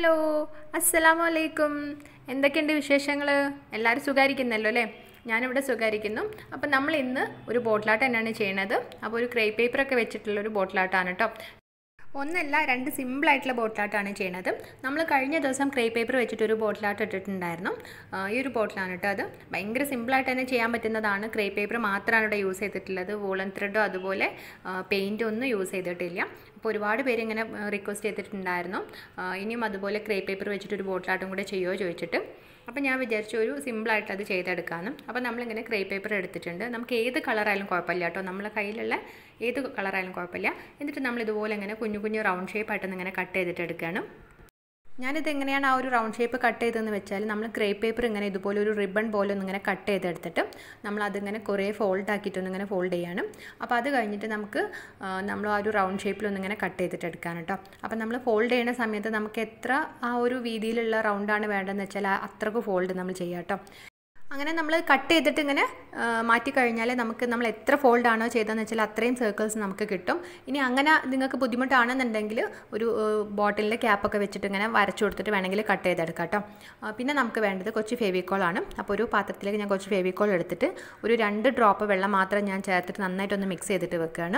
hello അസ്സലാമു അലൈക്കും എന്തൊക്കെയുണ്ട് വിശേഷങ്ങൾ എല്ലാവരും സുഖായിരിക്കുന്നല്ലോ അല്ലേ ഞാനിവിടെ സുഖായിരിക്കുന്നു അപ്പം നമ്മൾ ഇന്ന് ഒരു ബോട്ടിലാട്ട് തന്നെയാണ് ചെയ്യണത് അപ്പോൾ ഒരു ക്രേ പേപ്പറൊക്കെ വെച്ചിട്ടുള്ള ഒരു ബോട്ടിലാട്ടാണ് കേട്ടോ ഒന്നല്ല രണ്ട് സിമ്പിളായിട്ടുള്ള ബോട്ടിലാട്ടാണ് ചെയ്യണത് നമ്മൾ കഴിഞ്ഞ ദിവസം ക്രേ പേപ്പർ വെച്ചിട്ട് ഒരു ബോട്ടിലാട്ട് ഇട്ടിട്ടുണ്ടായിരുന്നു ആ, ഈ ഒരു ബോട്ടിലാണ് കേട്ടോ അത് ഭയങ്കര സിമ്പിളായിട്ട് തന്നെ ചെയ്യാൻ പറ്റുന്നതാണ് ക്രേ പേപ്പർ മാത്രമാണ് ഇവിടെ യൂസ് ചെയ്തിട്ടുള്ളത് വൂളൻ ത്രെഡോ അതുപോലെ പെയിൻറ്റോ ഒന്നും യൂസ് ചെയ്തിട്ടില്ല അപ്പോൾ ഒരുപാട് പേര് ഇങ്ങനെ റിക്വസ്റ്റ് ചെയ്തിട്ടുണ്ടായിരുന്നു ആ, ഇനിയും അതുപോലെ ക്രേ പേപ്പർ വെച്ചിട്ട് ഒരു ബോട്ടിലാട്ടും കൂടെ ചെയ്യുമോ ചോദിച്ചിട്ട് അപ്പോൾ ഞാൻ വിചാരിച്ചു ഒരു സിമ്പിളായിട്ട് അത് ചെയ്തെടുക്കാമെന്ന് അപ്പോൾ നമ്മളിങ്ങനെ ക്രേ പേപ്പർ എടുത്തിട്ടുണ്ട് നമുക്ക് ഏത് കളറായാലും കുഴപ്പമില്ല കേട്ടോ നമ്മളെ കയ്യിലുള്ള ഏത് കളറായാലും കുഴപ്പമില്ല എന്നിട്ട് നമ്മൾ ഇതുപോലെ ഇങ്ങനെ കുഞ്ഞു കുഞ്ഞു റൗണ്ട് ഷേപ്പായിട്ടൊന്ന് ഇങ്ങനെ കട്ട് ചെയ്തിട്ട് എടുക്കുകയാണ് ഞാനിത് എങ്ങനെയാണ് ആ ഒരു റൗണ്ട് ഷേപ്പ് കട്ട് ചെയ്തതെന്ന് വെച്ചാൽ നമ്മൾ ക്രേ പേപ്പർ ഇങ്ങനെ ഇതുപോലെ ഒരു റിബൺ പോലെ ഒന്നിങ്ങനെ കട്ട് ചെയ്തെടുത്തിട്ട് നമ്മൾ അതിങ്ങനെ കുറേ ഫോൾഡ് ആക്കിയിട്ടൊന്ന് ഇങ്ങനെ ഫോൾഡ് ചെയ്യണം അപ്പോൾ അത് കഴിഞ്ഞിട്ട് നമുക്ക് ആ, നമ്മൾ ആ ഒരു റൗണ്ട് ഷേപ്പിലൊന്നിങ്ങനെ കട്ട് ചെയ്തിട്ട് എടുക്കാൻ കേട്ടോ അപ്പോൾ നമ്മൾ ഫോൾഡ് ചെയ്യുന്ന സമയത്ത് നമുക്ക് എത്ര ആ ഒരു വീതിയിലുള്ള റൗണ്ടാണ് വേണ്ടതെന്ന് വെച്ചാൽ ആ അത്രക്ക് ഫോൾഡ് നമ്മൾ ചെയ്യാം കേട്ടോ അങ്ങനെ നമ്മൾ കട്ട് ചെയ്തിട്ട് ഇങ്ങനെ ആ, മാറ്റിക്കഴിഞ്ഞാൽ നമുക്ക് നമ്മൾ എത്ര ഫോൾഡ് ആണോ ചെയ്തതെന്ന് വെച്ചാൽ അത്രയും സർക്കിൾസ് നമുക്ക് കിട്ടും ഇനി അങ്ങനെ നിങ്ങൾക്ക് ബുദ്ധിമുട്ടാണെന്നുണ്ടെങ്കിൽ ഒരു ബോട്ടിലിൻ്റെ ക്യാപ്പൊക്കെ വെച്ചിട്ട് ഇങ്ങനെ വരച്ചു കൊടുത്തിട്ട് വേണമെങ്കിൽ കട്ട് ചെയ്തെടുക്കാം കേട്ടോ ആ, പിന്നെ നമുക്ക് വേണ്ടത് കുറച്ച് ഫെവിക്കോൾ ആണ് അപ്പോൾ ഒരു പാത്രത്തിലേക്ക് ഞാൻ കുറച്ച് ഫെവിക്കോൾ എടുത്തിട്ട് ഒരു രണ്ട് ഡ്രോപ്പ് വെള്ളം മാത്രം ഞാൻ ചേർത്തിട്ട് നന്നായിട്ടൊന്ന് മിക്സ് ചെയ്തിട്ട് വെക്കുകയാണ്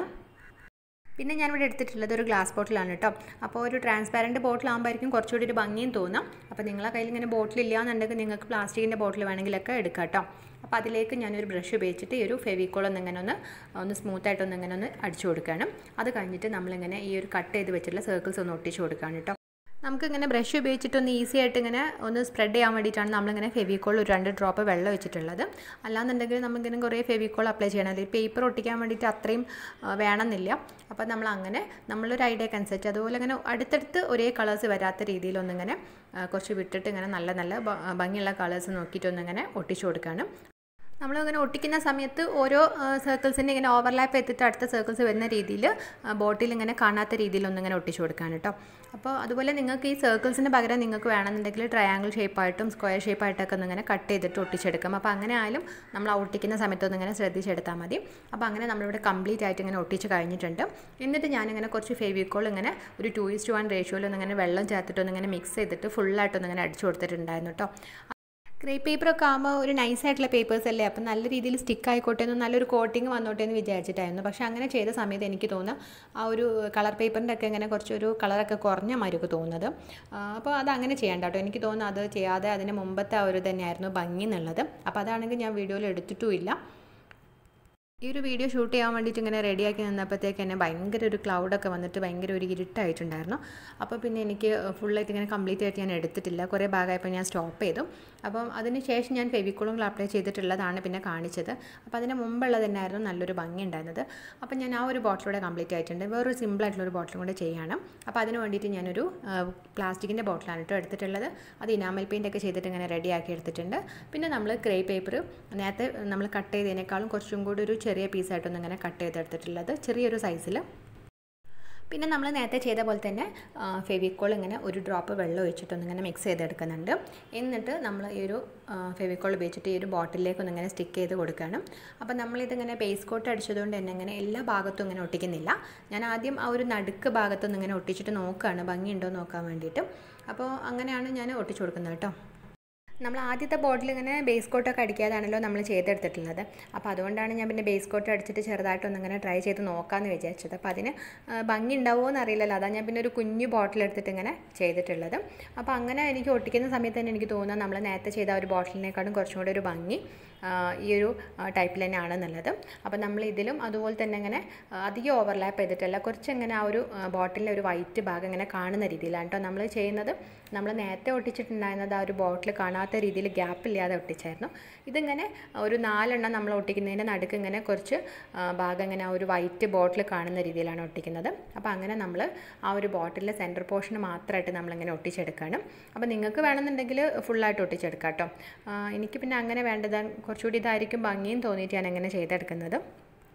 പിന്നെ ഞാനിവിടെ എടുത്തിട്ടുള്ളത് ഒരു ഗ്ലാസ് ബോട്ടിലാണ് കേട്ടോ അപ്പോൾ ഒരു ട്രാൻസ്പാരൻറ്റ് ബോട്ടിലാകുമ്പോഴായിരിക്കും കുറച്ചുകൂടി ഒരു ഭംഗിയും തോന്നാം അപ്പോൾ നിങ്ങളെ കയ്യിൽ ഇങ്ങനെ ബോട്ടിൽ ഇല്ലാന്നുണ്ടെങ്കിൽ നിങ്ങൾക്ക് പ്ലാസ്റ്റിക്കിൻ്റെ ബോട്ടിൽ വേണമെങ്കിലൊക്കെ എടുക്കാം കേട്ടോ അപ്പോൾ അതിലേക്ക് ഞാനൊരു ബ്രഷ് ഉപയോഗിച്ചിട്ട് ഈ ഒരു ഫെവിക്കോൾ ഒന്ന് ഇങ്ങനെ ഒന്ന് ഒന്ന് സ്മൂത്തായിട്ടൊന്ന് ഇങ്ങനെ ഒന്ന് അടിച്ചു കൊടുക്കുകയാണ് അത് കഴിഞ്ഞിട്ട് നമ്മളിങ്ങനെ ഈ ഒരു കട്ട് ചെയ്ത് വെച്ചിട്ടുള്ള സർക്കിൾസ് ഒന്ന് ഒട്ടിച്ച് കൊടുക്കുകയാണ് കേട്ടോ നമുക്കിങ്ങനെ ബ്രഷ് ഉപയോഗിച്ചിട്ട് ഒന്ന് ഈസി ആയിട്ട് ഇങ്ങനെ ഒന്ന് സ്പ്രെഡ് ചെയ്യാൻ വേണ്ടിയിട്ടാണ് നമ്മളിങ്ങനെ ഫെവിക്കോൾ ഒരു രണ്ട് ഡ്രോപ്പ് വെള്ളം വെച്ചിട്ടുള്ളത് അല്ലാന്നുണ്ടെങ്കിൽ നമുക്കിങ്ങനെ കുറേ ഫെവിക്കോൾ അപ്ലൈ ചെയ്യണം അല്ലെങ്കിൽ പേപ്പർ ഒട്ടിക്കാൻ വേണ്ടിയിട്ട് അത്രയും ആ, വേണമെന്നില്ല അപ്പോൾ നമ്മൾ അങ്ങനെ നമ്മളൊരു ഐഡിയക്ക് അനുസരിച്ച് അതുപോലെ ഇങ്ങനെ അടുത്തടുത്ത് ഒരേ കളേഴ്സ് വരാത്ത രീതിയിലൊന്നിങ്ങനെ ആ, കുറച്ച് വിട്ടിട്ട് ഇങ്ങനെ നല്ല നല്ല ഭ- ഭംഗിയുള്ള കളേഴ്സ് നോക്കിയിട്ടൊന്നിങ്ങനെ ഒട്ടിച്ചു കൊടുക്കുകയാണ് നമ്മളിങ്ങനെ ഒട്ടിക്കുന്ന സമയത്ത് ഓരോ സർക്കിൾസിൻ്റെ ഇങ്ങനെ ഓവർലാപ്പ് ചെയ്തിട്ട് അടുത്ത സർക്കിൾസ് വരുന്ന രീതിയിൽ ബോട്ടിൽ ഇങ്ങനെ കാണാത്ത രീതിയിൽ ഒന്നിങ്ങനെ ഒട്ടിച്ചു കൊടുക്കുകയാണ് കേട്ടോ അപ്പോൾ അതുപോലെ നിങ്ങൾക്ക് ഈ സർക്കിൾസിന് പകരം നിങ്ങൾക്ക് വേണമെന്നുണ്ടെങ്കിൽ ട്രയാങ്കിൾ ഷേപ്പായിട്ടും സ്ക്വയർ ഷേപ്പായിട്ടൊക്കെ ഒന്നിങ്ങനെ കട്ട് ചെയ്തിട്ട് ഒട്ടിച്ചെടുക്കാം അപ്പോൾ അങ്ങനെ ആയാലും നമ്മൾ ആ ഒട്ടിക്കുന്ന സമയത്ത് ഒന്നിങ്ങനെ ശ്രദ്ധിച്ചെടുത്താൽ മതി അപ്പോൾ അങ്ങനെ നമ്മളിവിടെ കംപ്ലീറ്റ് ആയിട്ട് ഇങ്ങനെ ഒട്ടിച്ച് കഴിഞ്ഞിട്ടുണ്ട് എന്നിട്ട് ഞാനിങ്ങനെ കുറച്ച് ഫെവിക്കോൾ ഇങ്ങനെ ഒരു ടു ഇസ്റ്റ് വൺ റേഷ്യോയിൽ ഒന്നിങ്ങനെ വെള്ളം ചേർത്തിട്ട് ഒന്നിങ്ങനെ മിക്സ് ചെയ്തിട്ട് ഫുള്ളായിട്ടൊന്നിങ്ങനെ അടിച്ചു കൊടുത്തിട്ടുണ്ടായിരുന്നു കേട്ടോ ക്രേ പേപ്പറൊക്കെ ആകുമ്പോൾ ഒരു നൈസ് ആയിട്ടുള്ള പേപ്പേഴ്സ് അല്ലേ അപ്പം നല്ല രീതിയിൽ സ്റ്റിക്ക് ആയിക്കോട്ടെ എന്ന് നല്ലൊരു കോട്ടിങ് വന്നോട്ടെ എന്ന് വിചാരിച്ചിട്ടായിരുന്നു പക്ഷേ അങ്ങനെ ചെയ്ത സമയത്ത് എനിക്ക് തോന്നുന്നു ആ ഒരു കളർ പേപ്പറിൻ്റെ ഒക്കെ ഇങ്ങനെ കുറച്ചൊരു കളറൊക്കെ കുറഞ്ഞ മാതിരിയൊക്കെ തോന്നുന്നത് ആ, അപ്പോൾ അത് അങ്ങനെ ചെയ്യണ്ട കേട്ടോ എനിക്ക് തോന്നുന്നു അത് ചെയ്യാതെ അതിന് മുമ്പത്തെ ആ ഒരു തന്നെയായിരുന്നു ഭംഗി എന്നുള്ളത് അപ്പോൾ അതാണെങ്കിൽ ഞാൻ വീഡിയോയിൽ എടുത്തിട്ടുമില്ല ഈ ഒരു വീഡിയോ ഷൂട്ട് ചെയ്യാൻ വേണ്ടിയിട്ട് ഇങ്ങനെ റെഡിയാക്കി നിന്നപ്പോഴത്തേക്ക് തന്നെ ഭയങ്കര ഒരു ക്ലൗഡൊക്കെ വന്നിട്ട് ഭയങ്കര ഒരു ഇരുട്ടായിട്ടുണ്ടായിരുന്നു അപ്പോൾ പിന്നെ എനിക്ക് ഫുള്ളായിട്ട് ഇങ്ങനെ കംപ്ലീറ്റ് ആയിട്ട് ഞാൻ എടുത്തിട്ടില്ല കുറേ ഭാഗമായപ്പോൾ ഞാൻ സ്റ്റോപ്പ് ചെയ്തു അപ്പം അതിന് ശേഷം ഞാൻ ഫെവിക്കോളും അപ്ലൈ ചെയ്തിട്ടുള്ളതാണ് പിന്നെ കാണിച്ചത് അപ്പോൾ അതിന് മുമ്പുള്ളത് തന്നെയായിരുന്നു നല്ലൊരു ഭംഗി ഉണ്ടായിരുന്നത് അപ്പോൾ ഞാൻ ആ ഒരു ബോട്ടിലൂടെ കംപ്ലീറ്റ് ആയിട്ടുണ്ട് വേറൊരു സിമ്പിളായിട്ടുള്ള ഒരു ബോട്ടിലും കൂടെ ചെയ്യണം അപ്പോൾ അതിന് വേണ്ടിയിട്ട് ഞാനൊരു പ്ലാസ്റ്റിക്കിൻ്റെ ബോട്ടിലാണ് കേട്ടോ എടുത്തിട്ടുള്ളത് അത് ഇനാമൽ പെയിൻ്റ് ഒക്കെ ചെയ്തിട്ട് ഇങ്ങനെ റെഡിയാക്കി എടുത്തിട്ടുണ്ട് പിന്നെ നമ്മൾ ക്രേ പേപ്പർ നേരത്തെ നമ്മൾ കട്ട് ചെയ്തതിനേക്കാളും കുറച്ചും കൂടി ഒരു ചെറിയ പീസായിട്ടൊന്നും ഇങ്ങനെ കട്ട് ചെയ്തെടുത്തിട്ടുള്ളത് ചെറിയൊരു സൈസിൽ പിന്നെ നമ്മൾ നേരത്തെ ചെയ്ത പോലെ തന്നെ ഫെവിക്കോൾ ഇങ്ങനെ ഒരു ഡ്രോപ്പ് വെള്ളം ഒഴിച്ചിട്ടൊന്ന് ഇങ്ങനെ മിക്സ് ചെയ്തെടുക്കുന്നുണ്ട് എന്നിട്ട് നമ്മൾ ഈ ഒരു ഫെവിക്കോൾ ഉപയോഗിച്ചിട്ട് ഈ ഒരു ബോട്ടിലേക്ക് ഒന്ന് ഇങ്ങനെ സ്റ്റിക്ക് ചെയ്ത് കൊടുക്കണം അപ്പോൾ നമ്മളിതിങ്ങനെ ബേസ് കോട്ട് അടിച്ചതുകൊണ്ട് തന്നെ ഇങ്ങനെ എല്ലാ ഭാഗത്തും ഇങ്ങനെ ഒട്ടിക്കുന്നില്ല ഞാൻ ആദ്യം ആ ഒരു നടുക്ക് ഭാഗത്തൊന്ന് ഇങ്ങനെ ഒട്ടിച്ചിട്ട് നോക്കുകയാണ് ഭംഗിയുണ്ടോ എന്ന് നോക്കാൻ വേണ്ടിയിട്ട് അപ്പോൾ അങ്ങനെയാണ് ഞാൻ ഒട്ടിച്ചു കൊടുക്കുന്നത് കേട്ടോ നമ്മൾ ആദ്യത്തെ ബോട്ടിൽ ഇങ്ങനെ ബേസ് കോട്ടൊക്കെ അടിക്കാതാണല്ലോ നമ്മൾ ചെയ്തെടുത്തിട്ടുള്ളത് അപ്പോൾ അതുകൊണ്ടാണ് ഞാൻ പിന്നെ ബേസ് കോട്ട് അടിച്ചിട്ട് ചെറുതായിട്ടൊന്ന് ഇങ്ങനെ ട്രൈ ചെയ്ത് നോക്കാമെന്ന് വിചാരിച്ചത് അപ്പോൾ അതിന് ആ, ഭംഗി ഉണ്ടാവുമോ എന്ന് അറിയില്ലല്ലോ അതാണ് ഞാൻ പിന്നെ ഒരു കുഞ്ഞു ബോട്ടിൽ എടുത്തിട്ട് ഇങ്ങനെ ചെയ്തിട്ടുള്ളത് അപ്പോൾ അങ്ങനെ എനിക്ക് ഒട്ടിക്കുന്ന സമയത്ത് തന്നെ എനിക്ക് തോന്നുന്നത് നമ്മൾ നേരത്തെ ചെയ്ത ആ ഒരു ബോട്ടിലിനേക്കാളും കുറച്ചും കൂടി ഒരു ഭംഗി ആ, ഈ ഒരു ടൈപ്പിൽ തന്നെയാണെന്നുള്ളത് അപ്പോൾ നമ്മൾ ഇതിലും അതുപോലെ തന്നെ ഇങ്ങനെ ആ, അധികം ഓവർലാപ്പ് ചെയ്തിട്ടല്ല കുറച്ച് ഇങ്ങനെ ആ ഒരു ബോട്ടിലിൻ്റെ ഒരു വൈറ്റ് ഭാഗം ഇങ്ങനെ കാണുന്ന രീതിയിലാണ് കേട്ടോ നമ്മൾ ചെയ്യുന്നത് നമ്മൾ നേരത്തെ ഒട്ടിച്ചിട്ടുണ്ടായിരുന്നത് ആ ഒരു ബോട്ടിൽ കാണാത്ത രീതിയിൽ ഗ്യാപ്പ് ഇല്ലാതെ ഒട്ടിച്ചായിരുന്നു ഇതിങ്ങനെ ഒരു നാലെണ്ണം നമ്മൾ ഒട്ടിക്കുന്നതിൻ്റെ നടുക്ക് ഇങ്ങനെ കുറച്ച് ആ, ഭാഗം ഇങ്ങനെ ആ ഒരു വൈറ്റ് ബോട്ടിൽ കാണുന്ന രീതിയിലാണ് ഒട്ടിക്കുന്നത് അപ്പോൾ അങ്ങനെ നമ്മൾ ആ ഒരു ബോട്ടിലിൻ്റെ സെൻറ്റർ പോർഷൻ മാത്രമായിട്ട് നമ്മളിങ്ങനെ ഒട്ടിച്ചെടുക്കണം അപ്പോൾ നിങ്ങൾക്ക് വേണമെന്നുണ്ടെങ്കിൽ ഫുള്ളായിട്ട് ഒട്ടിച്ചെടുക്കാം കേട്ടോ ആ, എനിക്ക് പിന്നെ അങ്ങനെ വേണ്ടത് കുറച്ചുകൂടി ഇതായിരിക്കും ഭംഗിയും തോന്നിയിട്ട് ഞാൻ അങ്ങനെ ചെയ്തെടുക്കുന്നത്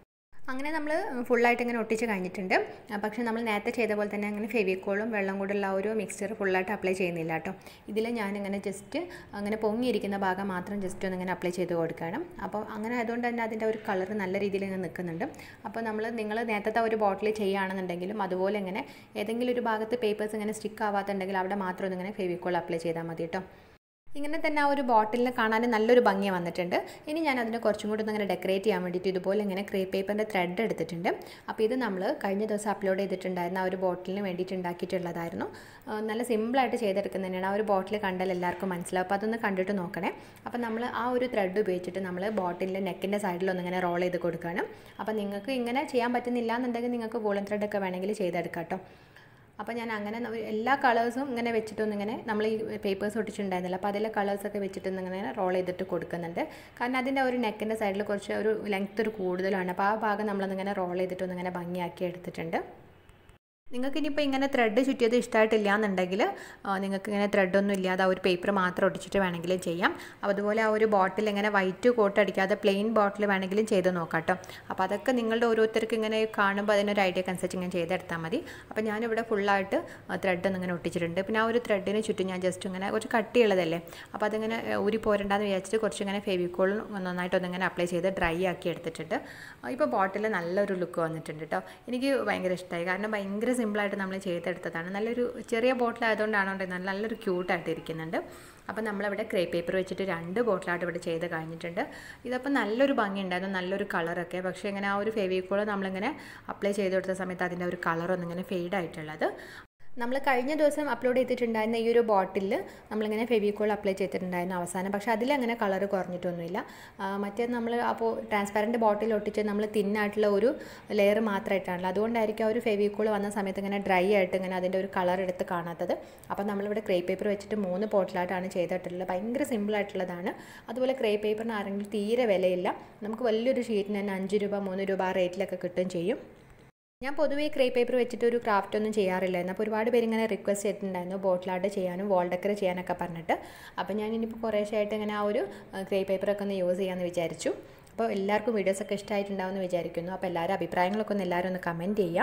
അങ്ങനെ നമ്മൾ ഫുള്ളായിട്ട് ഇങ്ങനെ ഒട്ടിച്ച് കഴിഞ്ഞിട്ടുണ്ട് പക്ഷേ നമ്മൾ നേരത്തെ ചെയ്ത പോലെ തന്നെ അങ്ങനെ ഫെവിക്കോളും വെള്ളം കൂടെയുള്ള ആ ഒരു മിക്സ്ചർ ഫുള്ളായിട്ട് അപ്ലൈ ചെയ്യുന്നില്ല കേട്ടോ ഇതിൽ ഞാനിങ്ങനെ ജസ്റ്റ് അങ്ങനെ പൊങ്ങിയിരിക്കുന്ന ഭാഗം മാത്രം ജസ്റ്റ് ഒന്ന് ഇങ്ങനെ അപ്ലൈ ചെയ്ത് കൊടുക്കണം അപ്പോൾ അങ്ങനെ ആയതുകൊണ്ട് തന്നെ അതിൻ്റെ ഒരു കളർ നല്ല രീതിയിൽ ഇങ്ങനെ നിൽക്കുന്നുണ്ട് അപ്പോൾ നമ്മൾ നിങ്ങൾ നേരത്തെ ഒരു ബോട്ടിൽ ചെയ്യുകയാണെന്നുണ്ടെങ്കിലും അതുപോലെ ഇങ്ങനെ ഏതെങ്കിലും ഒരു ഭാഗത്ത് പേപ്പേഴ്സ് ഇങ്ങനെ സ്റ്റിക്ക് ആവാത്തുണ്ടെങ്കിൽ അവിടെ മാത്രം ഒന്ന് ഇങ്ങനെ ഫെവിക്കോൾ അപ്ലൈ ചെയ്താൽ മതി കേട്ടോ ഇങ്ങനെ തന്നെ ആ ഒരു ബോട്ടിലിന് കാണാൻ നല്ലൊരു ഭംഗി വന്നിട്ടുണ്ട് ഇനി ഞാൻ അതിനെ കുറച്ചും കൂടി ഒന്ന് ഇങ്ങനെ ഡെക്കറേറ്റ് ചെയ്യാൻ വേണ്ടിയിട്ട് ഇതുപോലെ ഇങ്ങനെ ക്രേ പേപ്പറിൻ്റെ ത്രെഡ് എടുത്തിട്ടുണ്ട് അപ്പോൾ ഇത് നമ്മൾ കഴിഞ്ഞ ദിവസം അപ്ലോഡ് ചെയ്തിട്ടുണ്ടായിരുന്ന ആ ഒരു ബോട്ടിലിന് വേണ്ടിയിട്ട് ഉണ്ടാക്കിയിട്ടുള്ളതായിരുന്നു നല്ല സിമ്പിളായിട്ട് ചെയ്തെടുക്കുന്ന തന്നെയാണ് ആ ഒരു ബോട്ടിൽ കണ്ടാൽ എല്ലാവർക്കും മനസ്സിലാവും അപ്പോൾ അതൊന്ന് കണ്ടിട്ട് നോക്കണേ അപ്പോൾ നമ്മൾ ആ ഒരു ത്രെഡ് ഉപയോഗിച്ചിട്ട് നമ്മൾ ബോട്ടിലിൻ്റെ നെക്കിൻ്റെ സൈഡിലൊന്ന് ഇങ്ങനെ റോൾ ചെയ്ത് കൊടുക്കണം അപ്പോൾ നിങ്ങൾക്ക് ഇങ്ങനെ ചെയ്യാൻ പറ്റുന്നില്ല എന്നുണ്ടെങ്കിൽ നിങ്ങൾക്ക് വൂളൻ ത്രെഡൊക്കെ വേണമെങ്കിൽ ചെയ്തെടുക്കാം കേട്ടോ അപ്പോൾ ഞാൻ അങ്ങനെ എല്ലാ കളേഴ്സും ഇങ്ങനെ വെച്ചിട്ടൊന്നും ഇങ്ങനെ നമ്മൾ ഈ പേപ്പേഴ്സ് ഒട്ടിച്ചിട്ടുണ്ടായിരുന്നില്ല അപ്പോൾ അതിലെ കളേഴ്സൊക്കെ വെച്ചിട്ട് ഇങ്ങനെ റോൾ ചെയ്തിട്ട് കൊടുക്കുന്നുണ്ട് കാരണം അതിൻ്റെ ഒരു നെക്കിൻ്റെ സൈഡിൽ കുറച്ച് ഒരു ലെങ്ത് ഒരു കൂടുതലാണ് അപ്പോൾ ആ ഭാഗം നമ്മളൊന്നിങ്ങനെ റോൾ ചെയ്തിട്ടൊന്നിങ്ങനെ ഭംഗിയാക്കി എടുത്തിട്ടുണ്ട് നിങ്ങൾക്ക് ഇനിയിപ്പോൾ ഇങ്ങനെ ത്രെഡ് ചുറ്റിയത് ഇഷ്ടമായിട്ടില്ല എന്നുണ്ടെങ്കിൽ നിങ്ങൾക്ക് ഇങ്ങനെ ത്രെഡൊന്നും ഇല്ലാതെ ആ ഒരു പേപ്പർ മാത്രം ഒട്ടിച്ചിട്ട് വേണമെങ്കിലും ചെയ്യാം അതുപോലെ ആ ഒരു ബോട്ടിൽ ഇങ്ങനെ വൈറ്റ് കോട്ട് അടിക്കാതെ പ്ലെയിൻ ബോട്ടിൽ വേണമെങ്കിലും ചെയ്ത് നോക്കാം കേട്ടോ അപ്പോൾ അതൊക്കെ നിങ്ങളുടെ ഓരോരുത്തർക്ക് ഇങ്ങനെ കാണുമ്പോൾ അതിനൊരു ഐഡിയ അനുസരിച്ച് ഇങ്ങനെ ചെയ്തെടുത്താൽ മതി അപ്പോൾ ഞാനിവിടെ ഫുള്ളായിട്ട് ത്രെഡ് ഒന്ന് ഇങ്ങനെ ഒട്ടിച്ചിട്ടുണ്ട് പിന്നെ ആ ഒരു ത്രെഡിന് ചുറ്റും ഞാൻ ജസ്റ്റ് ഇങ്ങനെ കുറച്ച് കട്ടിയുള്ളതല്ലേ അപ്പോൾ അതിങ്ങനെ ഊരി പോരണ്ടെന്ന് വിചാരിച്ചിട്ട് കുറച്ച് ഇങ്ങനെ ഫെവിക്കോൾ നന്നായിട്ടൊന്നിങ്ങനെ അപ്ലൈ ചെയ്ത് ഡ്രൈ ആക്കി എടുത്തിട്ടുണ്ട് ഇപ്പോൾ ബോട്ടിൽ നല്ലൊരു ലുക്ക് വന്നിട്ടുണ്ട് കേട്ടോ എനിക്ക് ഭയങ്കര ഇഷ്ടമായി കാരണം ഭയങ്കര സിമ്പിളായിട്ട് നമ്മൾ ചെയ്തെടുത്തതാണ് നല്ലൊരു ചെറിയ ബോട്ടിൽ ആയതുകൊണ്ടാണോ നല്ല നല്ലൊരു ക്യൂട്ടായിട്ട് ഇരിക്കുന്നുണ്ട് അപ്പോൾ നമ്മളിവിടെ ക്രേ പേപ്പർ വെച്ചിട്ട് രണ്ട് ബോട്ടിലായിട്ട് ഇവിടെ ചെയ്ത് കഴിഞ്ഞിട്ടുണ്ട് ഇതപ്പോൾ നല്ലൊരു ഭംഗി ഉണ്ടായിരുന്നു നല്ലൊരു കളറൊക്കെ പക്ഷേ ഇങ്ങനെ ആ ഒരു ഫെവിക്കോൾ നമ്മളിങ്ങനെ അപ്ലൈ ചെയ്ത് കൊടുത്ത സമയത്ത് അതിൻ്റെ ഒരു കളറൊന്നും ഇങ്ങനെ ഫെയ്ഡ് ആയിട്ടുള്ളത് നമ്മൾ കഴിഞ്ഞ ദിവസം അപ്ലോഡ് ചെയ്തിട്ടുണ്ടായിരുന്ന ഈ ഒരു ബോട്ടിൽ നമ്മളിങ്ങനെ ഫെവിക്കോൾ അപ്ലൈ ചെയ്തിട്ടുണ്ടായിരുന്നു അവസാനം പക്ഷേ അതിലങ്ങനെ കളർ കുറഞ്ഞിട്ടൊന്നുമില്ല മറ്റേത് നമ്മൾ അപ്പോൾ ട്രാൻസ്പാരൻറ്റ് ബോട്ടിൽ ഒട്ടിച്ച് നമ്മൾ തിന്നായിട്ടുള്ള ഒരു ലെയർ മാത്രമായിട്ടാണല്ലോ അതുകൊണ്ടായിരിക്കും ആ ഒരു ഫെവിക്കോൾ വന്ന സമയത്ത് ഇങ്ങനെ ഡ്രൈ ആയിട്ട് ഇങ്ങനെ അതിൻ്റെ ഒരു കളർ എടുത്ത് കാണാത്തത് അപ്പോൾ നമ്മളിവിടെ ക്രേ പേപ്പർ വെച്ചിട്ട് മൂന്ന് ബോട്ടിലായിട്ടാണ് ചെയ്തിട്ടുള്ളത് ഭയങ്കര സിമ്പിളായിട്ടുള്ളതാണ് അതുപോലെ ക്രേ പേപ്പറിന് ആരെങ്കിലും തീരെ വിലയില്ല നമുക്ക് വലിയൊരു ഷീറ്റിന് തന്നെ അഞ്ച് രൂപ മൂന്ന് രൂപ ആ റേറ്റിലൊക്കെ കിട്ടുകയും ചെയ്യും ഞാൻ പൊതുവേ ക്രേ പേപ്പർ വെച്ചിട്ട് ഒരു ക്രാഫ്റ്റ് ഒന്നും ചെയ്യാറില്ലായിരുന്നു അപ്പോൾ ഒരുപാട് പേര് ഇങ്ങനെ റിക്വസ്റ്റ് ചെയ്തിട്ടുണ്ടായിരുന്നു ബോട്ടിലായിട്ട് ചെയ്യാനും വോൾ ഡെക്കർ ചെയ്യാനൊക്കെ പറഞ്ഞിട്ട് അപ്പോൾ ഞാൻ ഇനിയിപ്പോൾ കുറേശ്ശായിട്ട് ഇങ്ങനെ ആ ഒരു ക്രേ പേപ്പറൊക്കെ ഒന്ന് യൂസ് ചെയ്യാമെന്ന് വിചാരിച്ചു അപ്പോൾ എല്ലാവർക്കും വീഡിയോസൊക്കെ ഇഷ്ടമായിട്ടുണ്ടാവുമെന്ന് വിചാരിക്കുന്നു അപ്പോൾ എല്ലാവരും അഭിപ്രായങ്ങളൊക്കെ ഒന്ന് എല്ലാവരും ഒന്ന് കമൻറ്റ് ചെയ്യാം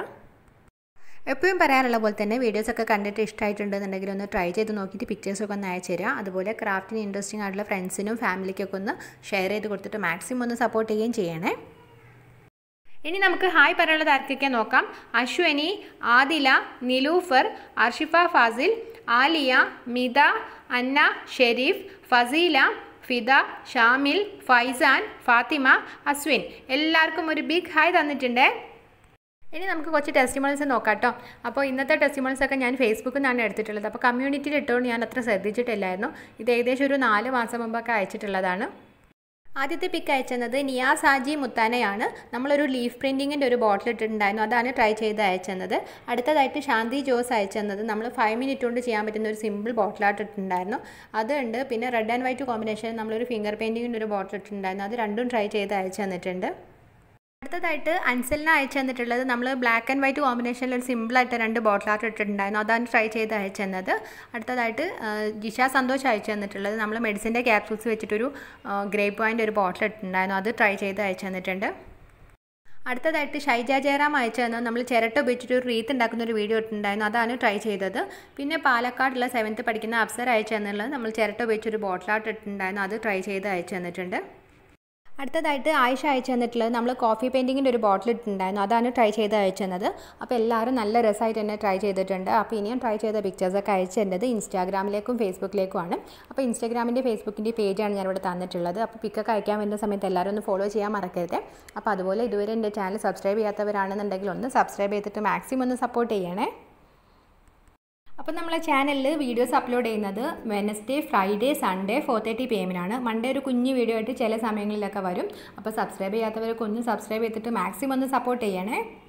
എപ്പോഴും പറയാറുള്ള പോലെ തന്നെ വീഡിയോസൊക്കെ കണ്ടിട്ട് ഇഷ്ടമായിട്ടുണ്ടെന്നുണ്ടെങ്കിൽ ഒന്ന് ട്രൈ ചെയ്ത് നോക്കിയിട്ട് പിക്ചേഴ്സൊക്കെ ഒന്ന് അയച്ചു തരിക അതുപോലെ ക്രാഫ്റ്റിന് ഇൻട്രസ്റ്റിംഗ് ആയിട്ടുള്ള ഫ്രണ്ട്സിനും ഫാമിലിക്കൊക്കെ ഒന്ന് ഷെയർ ചെയ്ത് കൊടുത്തിട്ട് മാക്സിമം ഒന്ന് സപ്പോർട്ട് ചെയ്യുകയും ചെയ്യണേ ഇനി നമുക്ക് ഹായ് പറയാനുള്ളത് ആർക്കൊക്കെ നോക്കാം അശ്വനി ആദില നിലൂഫർ അർഷിഫ ഫാസിൽ ആലിയ മിത അന്ന ഷെരീഫ് ഫസീല ഫിദ ഷാമിൽ ഫൈസാൻ ഫാത്തിമ അസ്വിൻ എല്ലാവർക്കും ഒരു ബിഗ് ഹായ് തന്നിട്ടുണ്ട് ഇനി നമുക്ക് കുറച്ച് ടെസ്റ്റിമോൾസ് നോക്കാം കേട്ടോ അപ്പോൾ ഇന്നത്തെ ടെസ്റ്റിമോൾസ് ഒക്കെ ഞാൻ ഫേസ്ബുക്കിൽ നിന്നാണ് എടുത്തിട്ടുള്ളത് അപ്പോൾ കമ്മ്യൂണിറ്റിയിൽ ഇട്ടുകൊണ്ട് ഞാൻ അത്ര ശ്രദ്ധിച്ചിട്ടില്ലായിരുന്നു ഇത് ഏകദേശം ഒരു നാല് മാസം മുമ്പൊക്കെ അയച്ചിട്ടുള്ളതാണ് ആദ്യത്തെ പിക്ക് അയച്ചത് നിയാസ് ഹാജി മുത്താനയാണ് നമ്മളൊരു ലീഫ് പ്രിൻറ്റിങ്ങിൻ്റെ ഒരു ബോട്ടിൽ ഇട്ടിട്ടുണ്ടായിരുന്നു അതാണ് ട്രൈ ചെയ്ത് അയച്ചത് അടുത്തതായിട്ട് ശാന്തി ജോസ് അയച്ചത് നമ്മൾ ഫൈവ് മിനിറ്റ് കൊണ്ട് ചെയ്യാൻ പറ്റുന്ന ഒരു സിമ്പിൾ ബോട്ടിലായിട്ട് ഇട്ടിട്ടുണ്ടായിരുന്നു അതുണ്ട് പിന്നെ റെഡ് ആൻഡ് വൈറ്റ് കോമ്പിനേഷൻ നമ്മളൊരു ഫിംഗർ പെയിൻറ്റിങ്ങിൻ്റെ ഒരു ബോട്ടിൽ ഇട്ടിട്ടുണ്ടായിരുന്നു അത് രണ്ടും ട്രൈ ചെയ്ത് അയച്ചു തന്നിട്ടുണ്ട് അടുത്തതായിട്ട് അൻസലിന് അയച്ചു തന്നിട്ടുള്ളത് നമ്മൾ ബ്ലാക്ക് ആൻഡ് വൈറ്റ് കോമ്പിനേഷനിൽ ഒരു സിമ്പിളായിട്ട് രണ്ട് ബോട്ടിൽ ആർട്ട് ഇട്ടിട്ടുണ്ടായിരുന്നു അതാണ് ട്രൈ ചെയ്ത് അയച്ചു തന്നത് അടുത്തതായിട്ട് ജിഷ സന്തോഷ് അയച്ചു തന്നിട്ടുള്ളത് നമ്മൾ മെഡിസിൻ്റെ ക്യാപ്സൂൾസ് വെച്ചിട്ടൊരു ഗ്രേ പോയിൻ്റ് ഒരു ബോട്ടിൽ ഇട്ടിട്ടുണ്ടായിരുന്നു അത് ട്രൈ ചെയ്ത് അയച്ചു തന്നിട്ടുണ്ട് അടുത്തതായിട്ട് ഷൈജ ജയറാം അയച്ചു തന്നത് നമ്മൾ ചിരട്ട ഉപയോഗിച്ചിട്ട് ഒരു റീത്ത് ഉണ്ടാക്കുന്ന ഒരു വീഡിയോ ഇട്ടിട്ടുണ്ടായിരുന്നു അതാണ് ട്രൈ ചെയ്തത് പിന്നെ പാലക്കാടുള്ള സെവൻത്ത് പഠിക്കുന്ന അഫ്സർ അയച്ചു തന്നുള്ളത് നമ്മൾ ചിരട്ട ഉപയോഗിച്ചൊരു ബോട്ടിലായിട്ട് ഇട്ടിട്ടുണ്ടായിരുന്നു അത് ട്രൈ ചെയ്ത് അയച്ചു തന്നിട്ടുണ്ട് അടുത്തതായിട്ട് ആയിഷ അയച്ചു തന്നിട്ടുള്ളത് നമ്മൾ കോഫി പെയിൻറ്റിങ്ങിൻ്റെ ഒരു ബോട്ടിൽ ഇട്ടിട്ടുണ്ടായിരുന്നു അതാണ് ട്രൈ ചെയ്ത് അയച്ചു തന്നത് അപ്പോൾ എല്ലാവരും നല്ല രസമായിട്ട് തന്നെ ട്രൈ ചെയ്തിട്ടുണ്ട് അപ്പോൾ ഇനിയും ട്രൈ ചെയ്ത പിക്ചേഴ്സൊക്കെ അയച്ചു തന്നത് ഇൻസ്റ്റാഗ്രാമിലേക്കും ഫേസ്ബുക്കിലേക്കുമാണ് അപ്പോൾ ഇൻസ്റ്റാഗ്രാമിൻ്റെ ഫേസ്ബുക്കിൻ്റെ പേജാണ് ഞാനിവിടെ തന്നിട്ടുള്ളത് അപ്പോൾ പിക്കൊക്കെ അയക്കാൻ വരുന്ന സമയത്ത് എല്ലാവരും ഒന്ന് ഫോളോ ചെയ്യാൻ മറക്കരുത് അപ്പോൾ അതുപോലെ ഇതുവരെ എൻ്റെ ചാനൽ സബ്സ്ക്രൈബ് ചെയ്യാത്തവരാണെന്നുണ്ടെങ്കിൽ ഒന്ന് സബ്സ്ക്രൈബ് ചെയ്തിട്ട് മാക്സിമം ഒന്ന് സപ്പോർട്ട് ചെയ്യണേ അപ്പോൾ നമ്മളെ ചാനലിൽ വീഡിയോസ് അപ്ലോഡ് ചെയ്യുന്നത് Wednesday Friday Sunday four thirty P എമ്മിനാണ് മൺഡേ ഒരു കുഞ്ഞു വീഡിയോ ആയിട്ട് ചില സമയങ്ങളിലൊക്കെ വരും അപ്പോൾ സബ്സ്ക്രൈബ് ചെയ്യാത്തവരൊക്കെ ഒന്ന് സബ്സ്ക്രൈബ് ചെയ്തിട്ട് മാക്സിമം ഒന്ന് സപ്പോർട്ട് ചെയ്യണേ